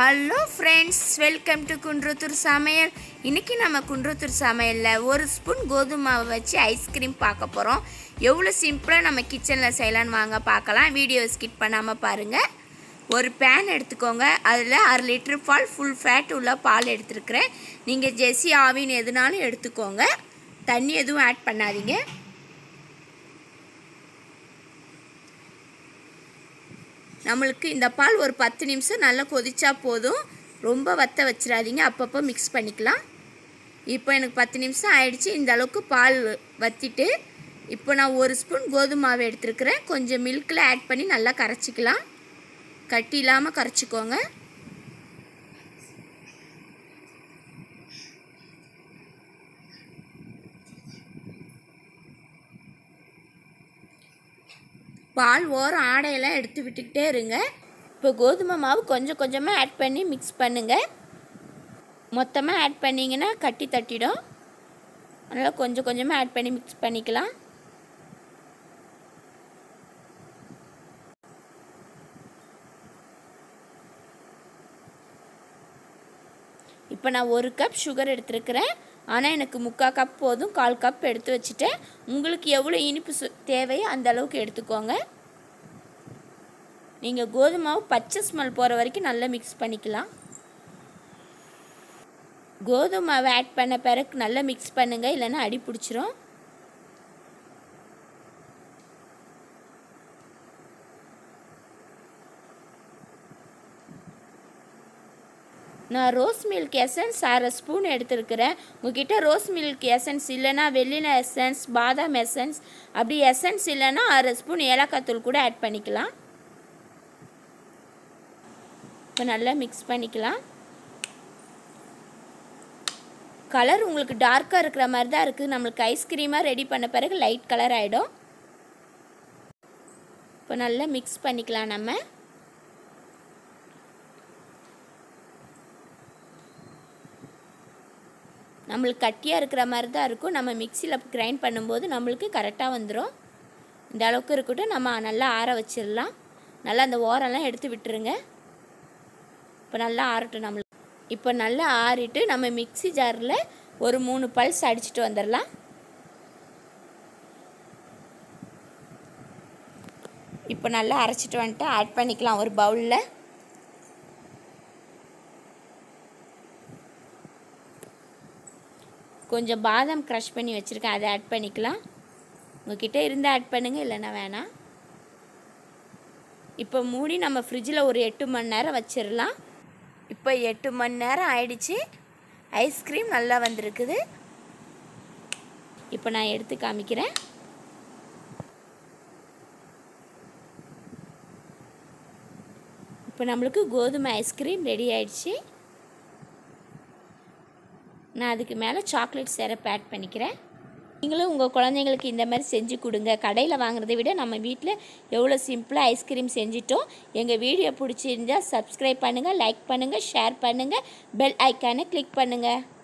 hello friends welcome to Kundrathur சமையல் இன்றைக்கி நம்ம குன்றத்தூர் சமையலில் ஒரு ஸ்பூன் கோதுமை மாவை வச்சு ஐஸ்கிரீம் பார்க்க போகிறோம் எவ்வளோ சிம்பிளாக நம்ம கிச்சனில் செய்யலான்னு வாங்க பார்க்கலாம் வீடியோ ஸ்கிப் பண்ணாமல் பாருங்கள் ஒரு பேன் எடுத்துக்கோங்க அதில் அரை லிட்டர் பால் ஃபுல் ஃபேட் உள்ள பால் எடுத்துருக்கிறேன் நீங்கள் ஜெஸ்ஸி ஆவின் எதுனாலும் எடுத்துக்கோங்க தண்ணி எதுவும் ஆட் பண்ணாதீங்க நம்மளுக்கு இந்த பால் ஒரு பத்து நிமிஷம் நல்லா கொதிச்சா போதும் ரொம்ப வத்த வச்சிடாதீங்க அப்பப்போ மிக்ஸ் பண்ணிக்கலாம் இப்போ எனக்கு பத்து நிமிஷம் ஆயிடுச்சு இந்த அளவுக்கு பால் வத்திட்டு இப்போ நான் ஒரு ஸ்பூன் கோதுமை மாவு எடுத்துருக்கிறேன் கொஞ்சம் மில்கில் ஆட் பண்ணி நல்லா கரைச்சிக்கலாம் கட்டி இல்லாமல் கரைச்சிக்கோங்க பால் ஓரம் ஆடையெல்லாம் எடுத்து விட்டுக்கிட்டே இருங்க இப்போ கோதுமை மாவு கொஞ்சம் கொஞ்சமாக ஆட் பண்ணி மிக்ஸ் பண்ணுங்கள் மொத்தமாக ஆட் பண்ணிங்கன்னா கட்டி தட்டிடும் அதனால் கொஞ்சம் கொஞ்சமாக ஆட் பண்ணி மிக்ஸ் பண்ணிக்கலாம் இப்போ நான் ஒரு கப் சுகர் எடுத்துருக்கிறேன் ஆனால் எனக்கு முக்கால் கப் போதும் கால் கப் எடுத்து வச்சுட்டேன் உங்களுக்கு எவ்வளோ இனிப்பு சு தேவையோ அந்த அளவுக்கு எடுத்துக்கோங்க நீங்கள் கோதுமை மாவு பச்சை ஸ்மெல் போகிற வரைக்கும் நல்லா மிக்ஸ் பண்ணிக்கலாம் கோதுமை மாவு ஆட் பண்ண பிறகு நல்லா மிக்ஸ் பண்ணுங்கள் இல்லைன்னா அடி பிடிச்சிரும் நான் ரோஸ் மில்க் எசன்ஸ் அரை ஸ்பூன் எடுத்துருக்கிறேன் உங்ககிட்ட ரோஸ் மில்க் எசன்ஸ் இல்லைன்னா வெள்ளின எசன்ஸ் பாதாம் எசன்ஸ் அப்படி எசன்ஸ் இல்லைன்னா அரை ஸ்பூன் ஏலக்காய் தூள் கூட ஆட் பண்ணிக்கலாம் இப்போ நல்லா மிக்ஸ் பண்ணிக்கலாம் கலர் உங்களுக்கு டார்க்காக இருக்கிற மாதிரி தான் இருக்குது நம்மளுக்கு ஐஸ்கிரீமாக ரெடி பண்ண பிறகு லைட் கலர் ஆகிடும் இப்போ நல்லா மிக்ஸ் பண்ணிக்கலாம் நம்ம நம்மளுக்கு கட்டியாக இருக்கிற மாதிரி தான் இருக்கும் நம்ம மிக்சியில் கிரைண்ட் பண்ணும்போது நம்மளுக்கு கரெக்டாக வந்துடும் இந்த அளவுக்கு இருக்கட்டும் நம்ம நல்லா ஆற வச்சிடலாம் நல்லா அந்த ஓரெல்லாம் எடுத்து விட்டுருங்க இப்போ நல்லா ஆறட்டும் நம்மளுக்கு இப்போ நல்லா ஆறிட்டு நம்ம மிக்சி ஜாரில் ஒரு மூணு பல்ஸ் அடிச்சுட்டு வந்துடலாம் இப்போ நல்லா அரைச்சிட்டு வந்துட்டு ஆட் பண்ணிக்கலாம் ஒரு பவுலில் கொஞ்சம் பாதாம் க்ரஷ் பண்ணி வச்சுருக்கேன் அதை ஆட் பண்ணிக்கலாம் உங்ககிட்ட இருந்து ஆட் பண்ணுங்கள் இல்லைன்னா வேணாம் இப்போ மூடி நம்ம ஃப்ரிட்ஜில் ஒரு எட்டு மணி நேரம் வச்சிடலாம் இப்போ எட்டு மணி நேரம் ஆயிடுச்சு ஐஸ்கிரீம் நல்லா வந்திருக்குது இப்போ நான் எடுத்து காமிக்கிறேன் இப்போ நம்மளுக்கு கோதுமை ஐஸ்கிரீம் ரெடி ஆயிடுச்சு நான் அதுக்கு மேலே சாக்லேட் சிரப் ஆட் பண்ணிக்கிறேன் நீங்களும் உங்கள் குழந்தைங்களுக்கு இந்த மாதிரி செஞ்சு கொடுங்க கடையில் வாங்குறதை விட நம்ம வீட்டில் எவ்வளோ சிம்பிளாக ஐஸ்கிரீம் செஞ்சிட்டோம் எங்கள் வீடியோ பிடிச்சிருந்தால் சப்ஸ்கிரைப் பண்ணுங்கள் லைக் பண்ணுங்கள் ஷேர் பண்ணுங்கள் பெல் ஐக்கானை கிளிக் பண்ணுங்கள்